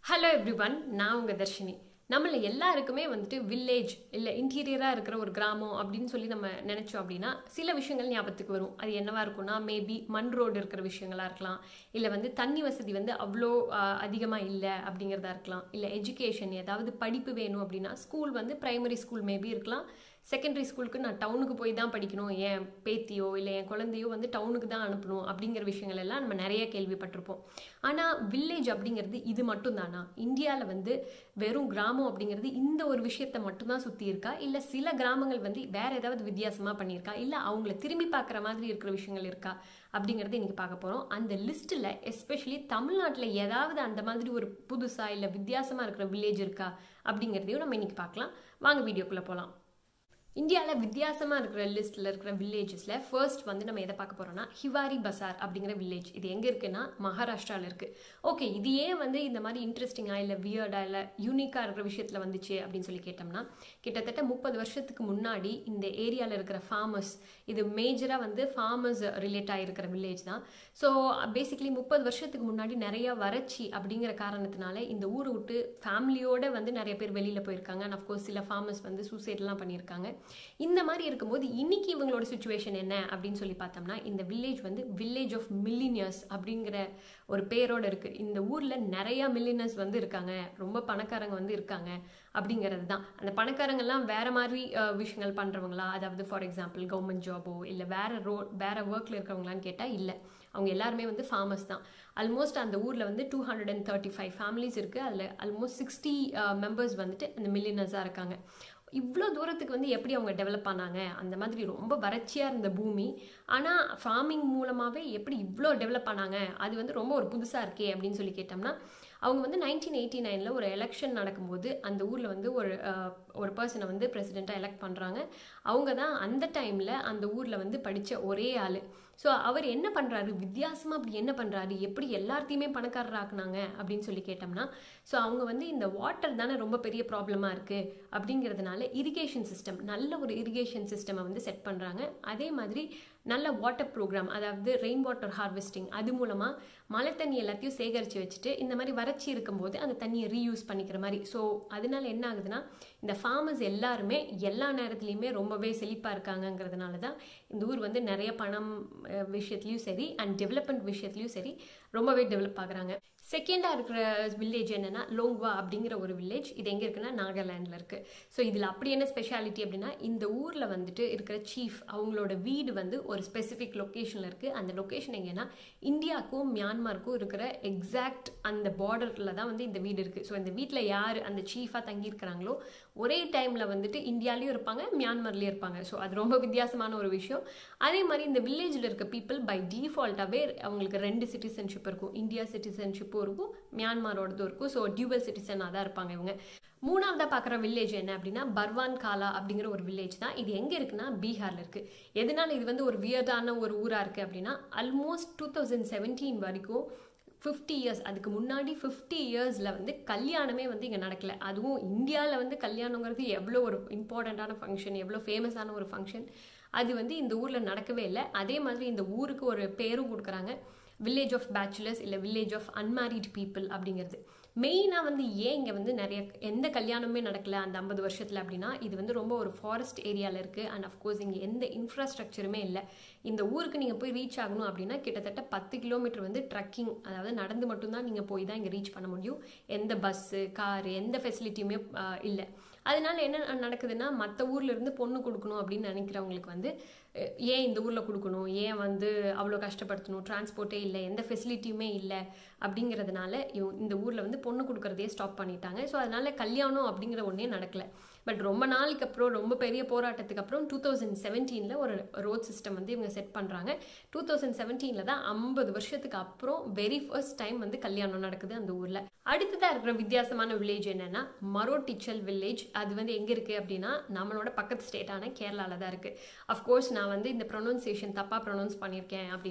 hello everyone நான் உங்கள் தர்ஷினி நம்மள எல்லாருக்குமே வந்துட்டு வில்லேஜ் இல்லை இன்டீரியராக இருக்கிற ஒரு கிராமம் அப்படின்னு சொல்லி நம்ம நினச்சோம் அப்படின்னா சில விஷயங்கள் ஞாபகத்துக்கு வரும் அது என்னவா இருக்கும்னா மேபி மண் ரோடு இருக்கிற விஷயங்களா இருக்கலாம் இல்லை வந்து தண்ணி வசதி வந்து அவ்வளோ அதிகமாக இல்லை அப்படிங்கிறதா இருக்கலாம் இல்லை எஜுகேஷன் ஏதாவது படிப்பு வேணும் அப்படின்னா ஸ்கூல் வந்து ப்ரைமரி ஸ்கூல் மேபி இருக்கலாம் செகண்டரி ஸ்கூலுக்கு நான் டவுனுக்கு போய் தான் படிக்கணும் என் பேத்தியோ இல்லை என் குழந்தையோ வந்து டவுனுக்கு தான் அனுப்பணும் அப்படிங்கிற விஷயங்கள் எல்லாம் நம்ம நிறைய கேள்விப்பட்டிருப்போம் ஆனால் வில்லேஜ் அப்படிங்கிறது இது மட்டும் தானா இந்தியாவில் வந்து வெறும் கிராமம் அப்படிங்கிறது இந்த ஒரு விஷயத்தை மட்டும்தான் சுற்றி இருக்கா இல்லை சில கிராமங்கள் வந்து வேற ஏதாவது வித்தியாசமாக பண்ணியிருக்கா இல்லை அவங்கள திரும்பி பார்க்குற மாதிரி இருக்கிற விஷயங்கள் இருக்கா அப்படிங்கிறது இன்னைக்கு பார்க்க போகிறோம் அந்த லிஸ்ட்டில் எஸ்பெஷலி தமிழ்நாட்டில் ஏதாவது அந்த மாதிரி ஒரு புதுசாக இல்லை வித்தியாசமாக இருக்கிற வில்லேஜ் இருக்கா அப்படிங்கிறதையும் நம்ம இன்னைக்கு பார்க்கலாம் வாங்க வீடியோக்குள்ளே போகலாம் இந்தியாவில் வித்தியாசமாக இருக்கிற லிஸ்ட்டில் இருக்கிற வில்லேஜஸில் ஃபர்ஸ்ட் வந்து நம்ம எதை பார்க்க போகிறோம்னா ஹிவாரி பசார் அப்படிங்கிற வில்லேஜ் இது எங்கே இருக்குன்னா மகாராஷ்டிராவில் இருக்குது ஓகே இது ஏன் வந்து இந்த மாதிரி இன்ட்ரெஸ்டிங்காக இல்லை வியர்டாக இல்லை யூனிக்காக இருக்கிற விஷயத்தில் வந்துச்சு அப்படின்னு சொல்லி கேட்டோம்னா கிட்டத்தட்ட முப்பது வருஷத்துக்கு முன்னாடி இந்த ஏரியாவில் இருக்கிற ஃபார்மர்ஸ் இது மேஜராக வந்து ஃபார்மர்ஸ் ரிலேட் ஆகிருக்கிற வில்லேஜ் தான் ஸோ பேசிக்கலி முப்பது வருஷத்துக்கு முன்னாடி நிறைய வறட்சி அப்படிங்கிற காரணத்தினால இந்த ஊரை விட்டு ஃபேமிலியோட வந்து நிறைய பேர் வெளியில் போயிருக்காங்க அண்ட் அஃப்கோர்ஸ் சில ஃபார்மர்ஸ் வந்து சூசைட்லாம் பண்ணியிருக்காங்க இந்த மாதிரி இருக்கும்போது இன்னைக்கு இவங்களோட சுச்சுவேஷன் என்ன அப்படின்னு சொல்லி பார்த்தோம்னா இந்த வில்லேஜ் வந்து வில்லேஜ் ஆஃப் மில்லினியர்ஸ் அப்படிங்கிற ஒரு பேரோட இருக்கு இந்த ஊர்ல நிறைய மில்லினர்ஸ் வந்து இருக்காங்க ரொம்ப பணக்காரங்க வந்து இருக்காங்க அப்படிங்கிறது தான் அந்த பணக்காரங்கெல்லாம் வேற மாதிரி விஷயங்கள் பண்றவங்களா அதாவது ஃபார் எக்ஸாம்பிள் கவர்மெண்ட் ஜாபோ இல்லை வேற ரோ வேற ஒர்க்ல இருக்கிறவங்களான்னு கேட்டால் இல்லை அவங்க எல்லாருமே வந்து ஃபார்மர்ஸ் தான் ஆல்மோஸ்ட் அந்த ஊரில் வந்து two hundred and thirty five families இருக்குது அதில் ஆல்மோஸ்ட் சிக்ஸ்டி மெம்பர்ஸ் வந்துட்டு அந்த மில்லினர்ஸாக இருக்காங்க இவ்வளோ தூரத்துக்கு வந்து எப்படி அவங்க டெவலப் ஆனாங்க அந்த மாதிரி ரொம்ப வறட்சியாக இருந்த பூமி ஆனால் ஃபார்மிங் மூலமாகவே எப்படி இவ்வளோ டெவலப் ஆனாங்க அது வந்து ரொம்ப ஒரு புதுசாக இருக்கே அப்படின்னு சொல்லி கேட்டோம்னா அவங்க வந்து நைன்டீன் எயிட்டி நைனில் ஒரு எலெக்ஷன் நடக்கும்போது அந்த ஊரில் வந்து ஒரு ஒரு பர்சனை வந்து பிரசிடெண்ட்டாக எலெக்ட் பண்ணுறாங்க அவங்க தான் அந்த டைமில் அந்த ஊரில் வந்து படித்த ஒரே ஆள் ஸோ அவர் என்ன பண்ணுறாரு வித்தியாசமாக அப்படி என்ன பண்ணுறாரு எப்படி எல்லாத்தையுமே பணக்காரர் ஆக்குனாங்க அப்படின்னு சொல்லி கேட்டோம்னா ஸோ அவங்க வந்து இந்த வாட்டர் தானே ரொம்ப பெரிய ப்ராப்ளமாக இருக்குது அப்படிங்கிறதுனால இரிகேஷன் சிஸ்டம் நல்ல ஒரு இரிகேஷன் சிஸ்டமை வந்து செட் பண்ணுறாங்க அதே மாதிரி நல்ல வாட்டர் ப்ரோக்ராம் அதாவது ரெயின் வாட்டர் ஹார்வெஸ்டிங் அது மூலமாக மழை தண்ணி எல்லாத்தையும் சேகரித்து வச்சுட்டு இந்த மாதிரி வறட்சி இருக்கும்போது அந்த தண்ணியை ரீயூஸ் பண்ணிக்கிற மாதிரி ஸோ அதனால என்ன ஆகுதுன்னா இந்த ஃபார்மர்ஸ் எல்லாருமே எல்லா நேரத்துலையுமே ரொம்பவே செழிப்பாக இருக்காங்கங்கிறதுனால தான் இந்த ஊர் வந்து நிறைய பணம் விஷயத்துலையும் சரி அண்ட் டெவலப்மெண்ட் விஷயத்துலையும் சரி ரொம்பவே டெவலப் ஆகுறாங்க செகண்டாக இருக்கிற வில்லேஜ் என்னென்னா லோங்வா அப்படிங்கிற ஒரு வில்லேஜ் இது எங்கே இருக்குன்னா நாகாலாண்டில் இருக்குது ஸோ இதில் அப்படி என்ன ஸ்பெஷாலிட்டி அப்படின்னா இந்த ஊரில் வந்துட்டு இருக்கிற சீஃப் அவங்களோட வீடு வந்து ஒரு ஸ்பெசிஃபிக் லொக்கேஷனில் இருக்குது அந்த லொக்கேஷன் எங்கன்னா இந்தியாவுக்கும் மியான்மருக்கும் இருக்கிற எக்ஸாக்ட் அந்த பார்டரில் தான் வந்து இந்த வீடு இருக்குது ஸோ இந்த வீட்டில் யார் அந்த சீஃபாக தங்கியிருக்கிறாங்களோ ஒரே டைமில் வந்துட்டு இந்தியாலையும் இருப்பாங்க மியான்மர்லேயும் இருப்பாங்க ஸோ அது ரொம்ப வித்தியாசமான ஒரு விஷயம் அதே மாதிரி இந்த வில்லேஜில் இருக்க பீப்புள் பை டிஃபால்ட்டாகவே அவங்களுக்கு ரெண்டு சிட்டிசன்ஷிப் இருக்கும் இந்தியா சிட்டிசன்ஷிப்பும் இருக்கும் மியான்மரோடதும் இருக்கும் ஸோ டியூவல் சிட்டிசனாக தான் இருப்பாங்க இவங்க மூணாவதாக பார்க்குற வில்லேஜ் என்ன அப்படின்னா பர்வான் காலா அப்படிங்கிற ஒரு வில்லேஜ் தான் இது எங்கே இருக்குன்னா பீகாரில் இருக்குது எதனால இது வந்து ஒரு வியர்டான ஒரு ஊராக இருக்குது அப்படின்னா ஆல்மோஸ்ட் டூ தௌசண்ட் செவன்டீன் வரைக்கும் ஃபிஃப்டி இயர்ஸ் அதுக்கு முன்னாடி ஃபிஃப்டி இயர்ஸில் வந்து கல்யாணமே வந்து இங்கே நடக்கலை அதுவும் இந்தியாவில் வந்து கல்யாணங்கிறது எவ்வளோ ஒரு இம்பார்ட்டண்ட்டான ஃபங்க்ஷன் எவ்வளோ ஃபேமஸான ஒரு ஃபங்க்ஷன் அது வந்து இந்த ஊரில் நடக்கவே இல்லை அதே மாதிரி இந்த ஊருக்கு ஒரு பேரும் கொடுக்குறாங்க வில்லேஜ் ஆஃப் பேச்சுலர்ஸ் இல்லை வில்லேஜ் ஆஃப் அன்மேரிட் பீப்புள் அப்படிங்கிறது மெயினாக வந்து ஏன் இங்கே வந்து நிறைய எந்த கல்யாணமே நடக்கல அந்த ஐம்பது வருஷத்தில் அப்படின்னா இது வந்து ரொம்ப ஒரு ஃபாரஸ்ட் ஏரியாவில் இருக்குது அண்ட் அஃப்கோர்ஸ் இங்கே எந்த இன்ஃப்ராஸ்ட்ரக்சருமே இல்லை இந்த ஊருக்கு நீங்கள் போய் ரீச் ஆகணும் அப்படின்னா கிட்டத்தட்ட பத்து கிலோமீட்டர் வந்து ட்ரக்கிங் அதாவது நடந்து மட்டும்தான் நீங்கள் போய் தான் இங்கே ரீச் பண்ண முடியும் எந்த பஸ்ஸு காரு எந்த ஃபெசிலிட்டியுமே இல்லை அதனால என்ன நடக்குதுன்னா மற்ற ஊர்ல இருந்து பொண்ணு கொடுக்கணும் அப்படின்னு நினைக்கிறவங்களுக்கு வந்து ஏன் இந்த ஊரில் கொடுக்கணும் ஏன் வந்து அவ்வளோ கஷ்டப்படுத்தணும் டிரான்ஸ்போர்ட்டே இல்லை எந்த ஃபெசிலிட்டியுமே இல்லை அப்படிங்கிறதுனால இந்த ஊரில் வந்து பொண்ணு கொடுக்குறதே ஸ்டாப் பண்ணிட்டாங்க ஸோ அதனால கல்யாணம் அப்படிங்கிற ஒன்றே நடக்கலை பட் ரொம்ப நாளைக்கு அப்புறம் ரொம்ப பெரிய போராட்டத்துக்கு அப்புறம் டூ தௌசண்ட் செவன்டீனில் ஒரு ரோட் சிஸ்டம் வந்து இவங்க செட் பண்ணுறாங்க டூ தௌசண்ட் செவன்டீனில் தான் ஐம்பது வருஷத்துக்கு அப்புறம் வெரி ஃபர்ஸ்ட் டைம் வந்து கல்யாணம் நடக்குது அந்த ஊரில் அடுத்ததாக இருக்கிற வித்தியாசமான வில்லேஜ் என்னன்னா மரோட்டிச்சல் வில்லேஜ் அது வந்து எங்கே இருக்குது அப்படின்னா நம்மளோட பக்கத்து ஸ்டேட்டான கேரளாவில் தான் இருக்குது அஃப்கோர்ஸ் நான் வந்து இந்த ப்ரொனவுன்சியேஷன் தப்பாக ப்ரொனவுன்ஸ் பண்ணியிருக்கேன் அப்படின்னா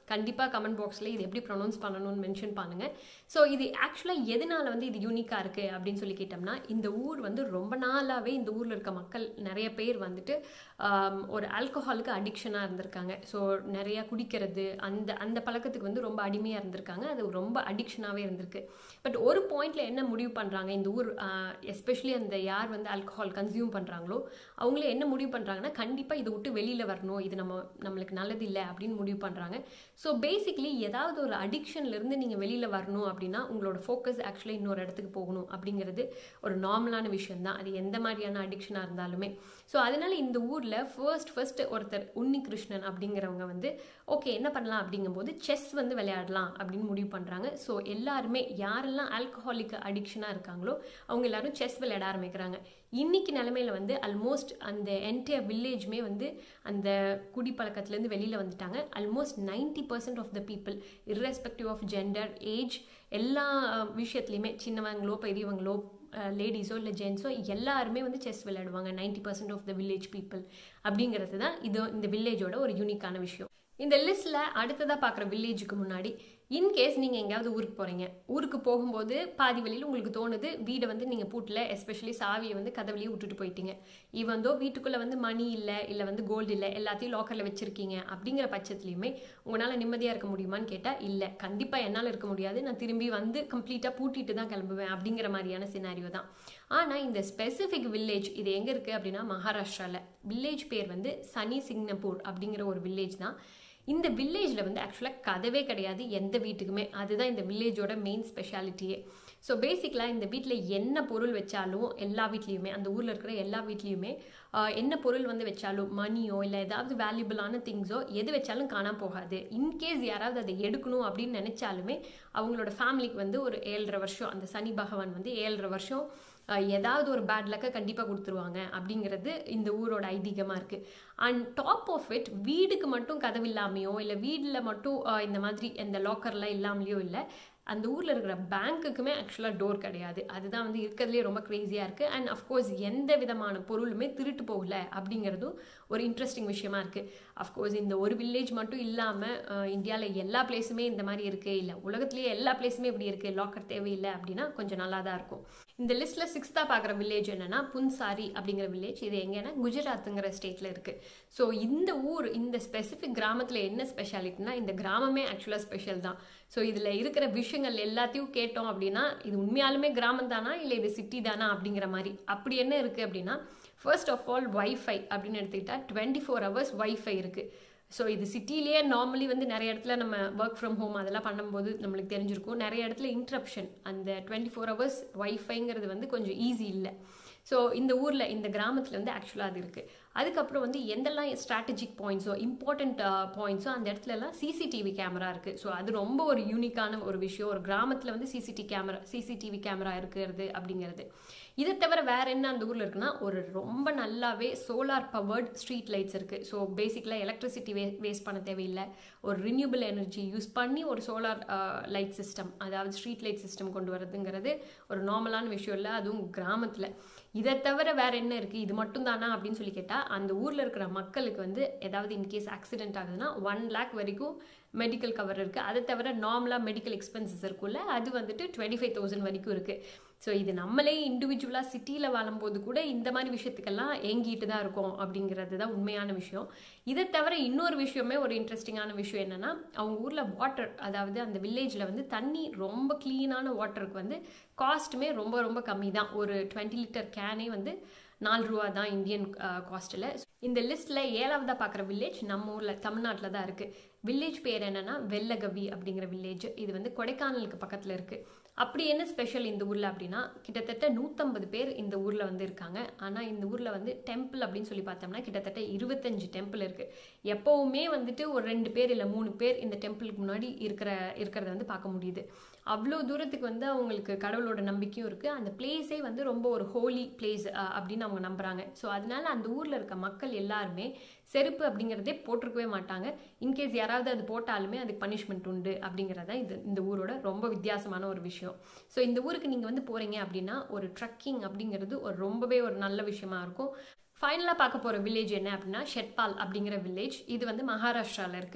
கண்டிப்பாக கமெண்ட் பாக்ஸில் இது எப்படி ப்ரொனவுன்ஸ் பண்ணணும்னு மென்ஷன் பண்ணுங்கள் ஸோ இது ஆக்சுவலாக எதனால வந்து இது யூனிக்காக இருக்குது அப்படின்னு சொல்லி கேட்டோம்னா இந்த ஊர் வந்து ரொம்ப நாளாகவே இந்த ஊரில் இருக்க மக்கள் நிறைய பேர் வந்துட்டு ஆம், ஒரு ஆல்கஹாலுக்கு அடிக்ஷனாக இருந்திருக்காங்க ஸோ நிறையா குடிக்கிறது அந்த அந்த பழக்கத்துக்கு வந்து ரொம்ப அடிமையாக இருந்திருக்காங்க அது ரொம்ப அடிக்ஷனாகவே இருந்திருக்கு பட் ஒரு பாயிண்ட்ல என்ன முடிவு பண்ணுறாங்க இந்த ஊர் எஸ்பெஷலி அந்த யார் வந்து ஆல்கஹால் கன்சியூம் பண்ணுறாங்களோ அவங்களே என்ன முடிவு பண்ணுறாங்கன்னா கண்டிப்பாக இதை விட்டு வெளியில் வரணும் இது நம்ம நம்மளுக்கு நல்லது இல்லை அப்படின்னு முடிவு பண்ணுறாங்க ஸோ பேசிக்லி ஏதாவது ஒரு அடிக்ஷன்லேருந்து நீங்கள் வெளியில் வரணும் அப்படின்னா உங்களோட ஃபோக்கஸ் ஆக்சுவலாக இன்னொரு இடத்துக்கு போகணும் அப்படிங்கிறது ஒரு நார்மலான விஷயம் தான் அது எந்த மாதிரியான அடிக்ஷனாக இருந்தாலுமே ஸோ அதனால இந்த ஊரில் ஃபர்ஸ்ட் ஃபர்ஸ்ட் ஒருத்தர் உன்னி கிருஷ்ணன் அப்படிங்கிறவங்க வந்து ஓகே என்ன பண்ணலாம் அப்படிங்கும்போது செஸ் வந்து விளையாடலாம் அப்படின்னு முடிவு பண்ணுறாங்க ஸோ எல்லாருமே யாரெல்லாம் ஆல்கஹாலிக் அடிக்ஷனாக இருக்காங்களோ அவங்க எல்லாரும் செஸ் விளையாட ஆரம்பிக்கிறாங்க இன்னைக்கு நிலமையில வந்து ஆல்மோஸ்ட் அந்த என்டையர் வில்லேஜ்மே வந்து அந்த குடிப்பழக்கத்துலேருந்து வெளியில் வந்துட்டாங்க almost ninety percent of the people irrespective of gender age எல்லா அஹ், விஷயத்துலையுமே சின்னவங்களோ பெரியவங்களோ லேடிஸோ இல்லை ஜென்ஸோ எல்லாருமே வந்து செஸ் விளையாடுவாங்க ninety percent of the village people அப்படிங்கிறது தான் இது இந்த வில்லேஜோட ஒரு யூனிக்கான விஷயம் இந்த லிஸ்ட்டில் அடுத்ததாக பார்க்குற வில்லேஜுக்கு முன்னாடி இன்கேஸ் நீங்கள் எங்கேயாவது ஊருக்கு போகிறீங்க ஊருக்கு போகும்போது பாதி வழியில் உங்களுக்கு தோணுது வீடை வந்து நீங்கள் பூட்டில் எஸ்பெஷலி சாவியை வந்து கதவுலேயே விட்டுட்டு போயிட்டீங்க ஈவந்தோ வீட்டுக்குள்ளே வந்து மணி இல்லை இல்லை வந்து கோல்டு இல்லை எல்லாத்தையும் லாக்கரில் வச்சுருக்கீங்க அப்படிங்கிற பட்சத்துலையுமே உங்களால் நிம்மதியாக இருக்க முடியுமான்னு கேட்டால் இல்லை கண்டிப்பாக என்னால் இருக்க முடியாது நான் திரும்பி வந்து கம்ப்ளீட்டாக பூட்டிட்டு தான் கிளம்புவேன் அப்படிங்கிற மாதிரியான சினாரியோ தான் ஆனால் இந்த ஸ்பெசிஃபிக் வில்லேஜ் இது எங்கே இருக்குது அப்படின்னா மகாராஷ்டிராவில் வில்லேஜ் பேர் வந்து சனி சிங்னப்பூர் அப்படிங்கிற ஒரு வில்லேஜ் தான் இந்த வில்லேஜில் வந்து ஆக்சுவலாக கதவே கிடையாது எந்த வீட்டுக்குமே அதுதான் இந்த வில்லேஜோட மெயின் ஸ்பெஷாலிட்டியே ஸோ பேசிக்கலாக இந்த வீட்டில் என்ன பொருள் வச்சாலும் எல்லா வீட்லேயுமே அந்த ஊரில் இருக்கிற எல்லா வீட்லேயுமே ஆஹ், என்ன பொருள் வந்து வச்சாலும் மணியோ இல்லை ஏதாவது வேல்யூபிளான திங்ஸோ எது வச்சாலும் காணாம போகாது இன்கேஸ் யாராவது அதை எடுக்கணும் அப்படின்னு நினச்சாலுமே அவங்களோட ஃபேமிலிக்கு வந்து ஒரு ஏழரை வருஷம் அந்த சனி பகவான் வந்து ஏழரை வருஷம் ஆஹ், ஏதாவது ஒரு பேட் லக்கை கண்டிப்பாக கொடுத்துருவாங்க அப்படிங்கிறது இந்த ஊரோட ஐதீகமாக இருக்குது அண்ட் டாப் ஆஃப் இட் வீடுக்கு மட்டும் கதவு இல்லாமையோ இல்லை வீட்டில் மட்டும் ஆஹ், இந்த மாதிரி இந்த லாக்கர்லாம் இல்லாமலையோ இல்லை அந்த ஊரில் இருக்கிற பேங்க்குக்குமே ஆக்சுவலாக டோர் கிடையாது அதுதான் வந்து இருக்கிறதுலே ரொம்ப க்ரேஸியாக இருக்குது அண்ட் அஃப்கோர்ஸ் எந்த விதமான பொருளுமே திருட்டு போகல அப்படிங்கிறதும் ஒரு இன்ட்ரெஸ்டிங் விஷயமா இருக்குது அஃப்கோர்ஸ் இந்த ஒரு வில்லேஜ் மட்டும் இல்லாமல் இந்தியாவில் எல்லா பிளேஸுமே இந்த மாதிரி இருக்குது இல்லை உலகத்துலேயே எல்லா பிளேஸுமே இப்படி இருக்குது லாக்கர் தேவையில்லை அப்படின்னா கொஞ்சம் நல்லா தான் இருக்கும் இந்த லிஸ்ட்டில் சிக்ஸ்த்தாக பார்க்குற வில்லேஜ் என்னன்னா புன்சாரி அப்படிங்கிற வில்லேஜ் இது எங்கன்னா குஜராத்துங்கிற ஸ்டேட்டில் இருக்குது ஸோ இந்த ஊர் இந்த ஸ்பெசிஃபிக் கிராமத்தில் என்ன ஸ்பெஷாலிட்டினா இந்த கிராமமே ஆக்சுவலாக ஸ்பெஷல் தான் ஸோ இதில் இருக்கிற விஷயங்கள் எல்லாத்தையும் கேட்டோம் அப்படின்னா இது உண்மையாலுமே கிராமம் தானா இல்லை இது சிட்டி தானா அப்படிங்கிற மாதிரி அப்படி என்ன இருக்குது அப்படின்னா ஃபர்ஸ்ட் ஆஃப் ஆல் வைஃபை அப்படின்னு எடுத்துக்கிட்டா டுவெண்ட்டி ஃபோர் ஹவர்ஸ் வைஃபை இருக்குது ஸோ இது சிட்டிலேயே நார்மலி வந்து நிறைய இடத்துல நம்ம ஒர்க் ஃப்ரம் ஹோம் அதெல்லாம் பண்ணும்போது நம்மளுக்கு தெரிஞ்சிருக்கும் நிறைய இடத்துல இன்ட்ரப்ஷன் அந்த டுவெண்ட்டி ஃபோர் ஹவர்ஸ் வைஃபைங்கிறது வந்து கொஞ்சம் ஈஸி இல்லை ஸோ இந்த ஊரில் இந்த கிராமத்தில் வந்து ஆக்சுவலாக அது இருக்குது அதுக்கப்புறம் வந்து எந்தெல்லாம் ஸ்ட்ராட்டஜிக் பாயிண்ட்ஸோ இம்பார்ட்டண்ட் பாயிண்ட்ஸோ அந்த இடத்துல எல்லாம் சிசிடிவி கேமரா இருக்குது ஸோ அது ரொம்ப ஒரு யூனிக்கான ஒரு விஷயம் ஒரு கிராமத்தில் வந்து சிசிடி கேமரா சிசிடிவி கேமரா இருக்கிறது அப்படிங்கிறது இதை தவிர வேற என்ன அந்த ஊரில் இருக்குன்னா ஒரு ரொம்ப நல்லாவே சோலார் பவர்ட் ஸ்ட்ரீட் லைட்ஸ் இருக்குது ஸோ பேசிக்கலாக எலக்ட்ரிசிட்டி வே வேஸ்ட் பண்ண தேவையில்லை ஒரு ரினியூபிள் எனர்ஜி யூஸ் பண்ணி ஒரு சோலார் லைட் சிஸ்டம் அதாவது ஸ்ட்ரீட் லைட் சிஸ்டம் கொண்டு வரதுங்கிறது ஒரு நார்மலான விஷயம் இல்லை அதுவும் கிராமத்தில் இதை தவிர வேற என்ன இருக்குது இது மட்டும் தானா அப்படின்னு சொல்லி கேட்டால் அந்த ஊரில் இருக்கிற மக்களுக்கு வந்து ஏதாவது இன்கேஸ் ஆக்சிடென்ட் ஆகுதுன்னா ஒன் லேக் வரைக்கும் மெடிக்கல் கவர் இருக்குது அதை தவிர நார்மலாக மெடிக்கல் எக்ஸ்பென்சஸ் இருக்குல்ல அது வந்துட்டு டுவெண்ட்டி ஃபைவ் தௌசண்ட் வரைக்கும் இருக்குது ஸோ இது நம்மளே இண்டிவிஜுவலாக சிட்டியில் வாழும்போது கூட இந்த மாதிரி விஷயத்துக்கெல்லாம் ஏங்கிட்டு தான் இருக்கோம் அப்படிங்கிறது தான் உண்மையான விஷயம் இதை தவிர இன்னொரு விஷயமே ஒரு இன்ட்ரெஸ்டிங்கான விஷயம் என்னென்னா அவங்க ஊரில் வாட்டர் அதாவது அந்த வில்லேஜில் வந்து தண்ணி ரொம்ப க்ளீனான வாட்டருக்கு வந்து காஸ்ட்டுமே ரொம்ப ரொம்ப கம்மி தான் ஒரு டுவெண்ட்டி லிட்டர் கேனே வந்து நாலு ரூபா தான் இந்தியன் காஸ்ட்டில் இந்த லிஸ்ட்டில் ஏழாவதாக பார்க்குற வில்லேஜ் நம்ம ஊரில் தமிழ்நாட்டில் தான் இருக்குது வில்லேஜ் பேர் என்னென்னா வெள்ளகவி அப்படிங்கிற வில்லேஜ் இது வந்து கொடைக்கானலுக்கு பக்கத்தில் இருக்குது அப்படி என்ன ஸ்பெஷல் இந்த ஊரில் அப்படின்னா கிட்டத்தட்ட நூற்றம்பது பேர் இந்த ஊரில் வந்து இருக்காங்க ஆனால் இந்த ஊரில் வந்து டெம்பிள் அப்படின்னு சொல்லி பார்த்தோம்னா கிட்டத்தட்ட இருபத்தஞ்சு டெம்பிள் இருக்குது எப்போவுமே வந்துட்டு ஒரு ரெண்டு பேர் இல்லை மூணு பேர் இந்த டெம்பிளுக்கு முன்னாடி இருக்கிற இருக்கிறத வந்து பார்க்க முடியுது அவ்வளோ தூரத்துக்கு வந்து அவங்களுக்கு கடவுளோட நம்பிக்கையும் இருக்குது அந்த பிளேஸே வந்து ரொம்ப ஒரு ஹோலி பிளேஸ் அப்படின்னு அவங்க நம்புகிறாங்க ஸோ அதனால அந்த ஊரில் இருக்க மக்கள் எல்லாருமே செருப்பு அப்படிங்கிறதே போட்டிருக்கவே மாட்டாங்க இன்கேஸ் யாராவது அது போட்டாலுமே அதுக்கு பனிஷ்மெண்ட் உண்டு அப்படிங்கிறத இது இந்த ஊரோட ரொம்ப வித்தியாசமான ஒரு விஷயம் ஸோ இந்த ஊருக்கு நீங்கள் வந்து போகிறீங்க அப்படின்னா ஒரு ட்ரக்கிங் அப்படிங்கிறது ஒரு ரொம்பவே ஒரு நல்ல விஷயமா இருக்கும் ஃபைனலாக பார்க்க போகிற வில்லேஜ் என்ன அப்படின்னா ஷெட்பால் அப்படிங்கிற வில்லேஜ் இது வந்து மகாராஷ்டிராவில் இருக்குது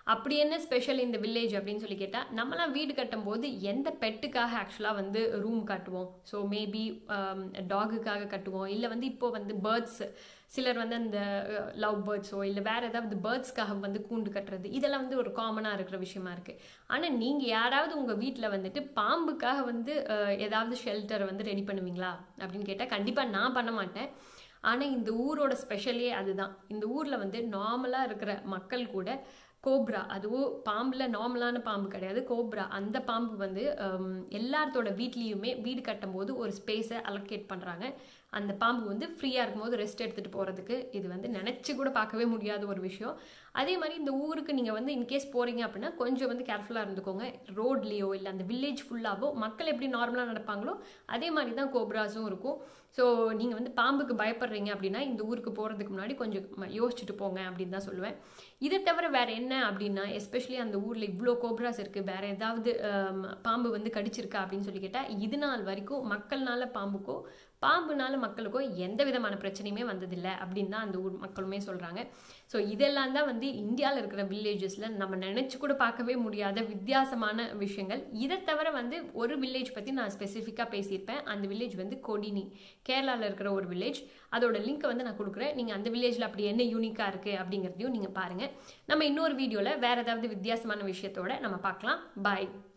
அப்படி என்ன ஸ்பெஷல் இந்த வில்லேஜ் அப்படின்னு சொல்லி கேட்டால் நம்மளாம் வீடு கட்டும்போது எந்த பெட்டுக்காக ஆக்சுவலாக வந்து ரூம் கட்டுவோம் ஸோ மேபி டாகுக்காக கட்டுவோம் இல்லை வந்து இப்போ வந்து பேர்ட்ஸ் சிலர் வந்து அந்த லவ் பேர்ட்ஸோ இல்லை வேற ஏதாவது பேர்ட்ஸ்க்காக வந்து கூண்டு கட்டுறது இதெல்லாம் வந்து ஒரு காமனாக இருக்கிற விஷயமா இருக்கு ஆனால் நீங்கள் யாராவது உங்கள் வீட்டில் வந்துட்டு பாம்புக்காக வந்து அஹ், ஏதாவது ஷெல்டர் வந்து ரெடி பண்ணுவீங்களா அப்படின்னு கேட்டால் கண்டிப்பாக நான் பண்ண மாட்டேன் ஆனால் இந்த ஊரோட ஸ்பெஷலே அதுதான் இந்த ஊரில் வந்து நார்மலாக இருக்கிற மக்கள் கூட கோப்ரா அதுவும் பாம்பில் நார்மலான பாம்பு கிடையாது கோப்ரா அந்த பாம்பு வந்து ஹம், எல்லாத்தோட வீட்லேயுமே வீடு கட்டும்போது ஒரு ஸ்பேஸை அலோகேட் பண்ணுறாங்க அந்த பாம்பு வந்து ஃப்ரீயாக இருக்கும்போது ரெஸ்ட் எடுத்துகிட்டு போகிறதுக்கு இது வந்து நினச்சி கூட பார்க்கவே முடியாத ஒரு விஷயம் அதே மாதிரி இந்த ஊருக்கு நீங்கள் வந்து இன்கேஸ் போகிறீங்க அப்படின்னா கொஞ்சம் வந்து கேர்ஃபுல்லாக இருந்துக்கோங்க ரோட்லேயோ இல்லை அந்த வில்லேஜ் ஃபுல்லாகவோ மக்கள் எப்படி நார்மலாக நடப்பாங்களோ அதே மாதிரி தான் கோப்ராஸும் இருக்கும் ஸோ நீங்கள் வந்து பாம்புக்கு பயப்படுறீங்க அப்படின்னா இந்த ஊருக்கு போகிறதுக்கு முன்னாடி கொஞ்சம் ம- யோசிச்சுட்டு போங்க அப்படின்னு தான் சொல்லுவேன் இதை தவிர வேற என்ன அப்படின்னா எஸ்பெஷலி அந்த ஊரில் இவ்வளோ கோப்ராஸ் இருக்குது வேற ஏதாவது ஆம், பாம்பு வந்து கடிச்சிருக்கா அப்படின்னு சொல்லி கேட்டால் இது நாள் வரைக்கும் மக்கள்னால பாம்புக்கோ பாம்புனால மக்களுக்கோ எந்த விதமான பிரச்சனையுமே வந்ததில்லை அப்படின்னு தான் அந்த ஊர் மக்களுமே சொல்கிறாங்க ஸோ இதெல்லாம் தான் வந்து இந்தியாவில் இருக்கிற வில்லேஜஸில் நம்ம நினச்சி கூட பார்க்கவே முடியாத வித்தியாசமான விஷயங்கள் இதை தவிர வந்து ஒரு வில்லேஜ் பற்றி நான் ஸ்பெசிஃபிக்காக பேசியிருப்பேன் அந்த வில்லேஜ் வந்து கொடினி கேரளாவில் இருக்கிற ஒரு வில்லேஜ் அதோட லிங்க்கை வந்து நான் கொடுக்குறேன் நீங்கள் அந்த வில்லேஜில் அப்படி என்ன யூனிக்காக இருக்குது அப்படிங்கிறதையும் நீங்கள் பாருங்கள் நம்ம இன்னொரு வீடியோவில் வேறு ஏதாவது வித்தியாசமான விஷயத்தோட நம்ம பார்க்கலாம் பாய்